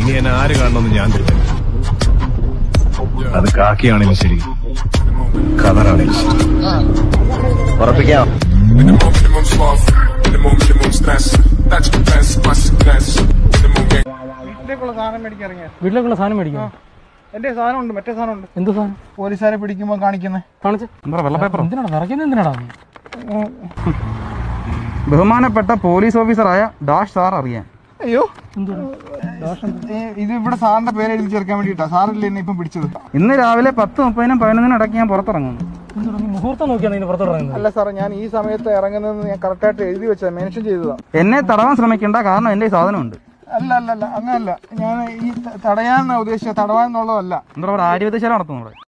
ഇനി എന്നെ ആര് കാണണമെന്ന് ഞാൻ തീരുമാനിക്കും അത് കാക്കിയാണെങ്കിലും ശരി ഖദറാണെങ്കിലും ശരി ഉറപ്പിക്കാം Minimum, minimum sloth, minimum, minimum stress. That's the best, my success. Minimum gang. വീട്ടിലേക്കുള്ള സാധനം മേടിക്കാൻ ഇറങ്ങിയ വീട്ടിലേക്കുള്ള സാധനം മേടിക്കാം എന്റെ സാധനം ഉണ്ട് മറ്റേ സാധനം ഉണ്ട് എന്ത് സാധനം പോലീസുകാരെ പിടിക്കുമ്പോൾ കാണിക്കുന്നത് കാണിച്ച് എന്തിനാണ് വിറയ്ക്കുന്നത് എന്തിനാടാ ബഹുമാനപ്പെട്ട പോലീസ് ഓഫീസറായ ഡാഷ് സാർ അറിയാൻ അയ്യോ ഏ, ഇത് ഇവിടെ സാറിന്റെ പേര് എഴുതി ചേർക്കാൻ വേണ്ടിട്ടാ സാറില്ലേ എന്നെ ഇപ്പം പിടിച്ചത് ഇന്ന് രാവിലെ പത്ത് മുപ്പതിനും പതിനൊന്നിനും ഇടയ്ക്ക് ഞാൻ പുറത്തിറങ്ങുന്നു എന്തിനാ നീ മുഹൂർത്തം നോക്കിയാണ് ഇതിന് പുറത്തോട്ട് ഇറങ്ങുന്നത് അല്ല സാറേ ഞാൻ ഈ സമയത്ത് ഇറങ്ങുന്നതെന്ന് ഞാൻ കറക്റ്റായിട്ട് എഴുതി വെച്ചത് മെൻഷൻ ചെയ്തതാ എന്നെ തടവാൻ ശ്രമിക്കേണ്ട കാരണം എന്റെ ഈ സാധനമുണ്ട് അല്ല അല്ല അല്ല അങ്ങനല്ല ഞാൻ ഈ ത- തടയാൻ ഉദ്ദേശിച്ച തടവാൻ എന്നുള്ളതല്ല എന്താ പറയുക ആര്യവൈദ്യശാല നടത്തുന്നു ഇവിടെ